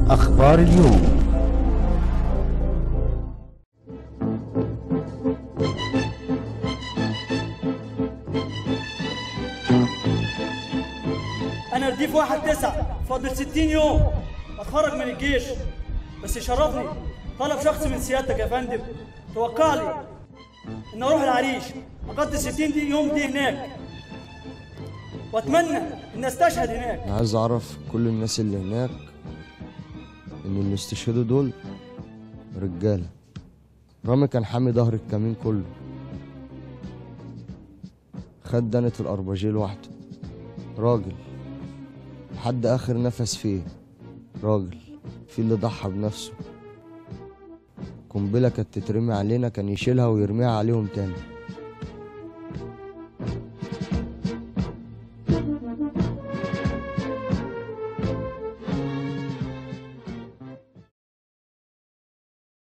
أخبار اليوم انا رديف واحد تسعة فاضل ستين يوم اتخرج من الجيش بس يشرفني طلب شخص من سيادتك يا فندم توقع لي ان اروح العريش اقضي ستين دي يوم دي هناك واتمنى ان استشهد هناك انا عايز اعرف كل الناس اللي هناك ان اللي استشهدوا دول رجاله رامي كان حامي ظهر الكمين كله خد دنة الأرباجيه لوحده راجل لحد آخر نفس فيه راجل في اللي ضحى بنفسه قنبلة كانت تترمي علينا كان يشيلها ويرميها عليهم تاني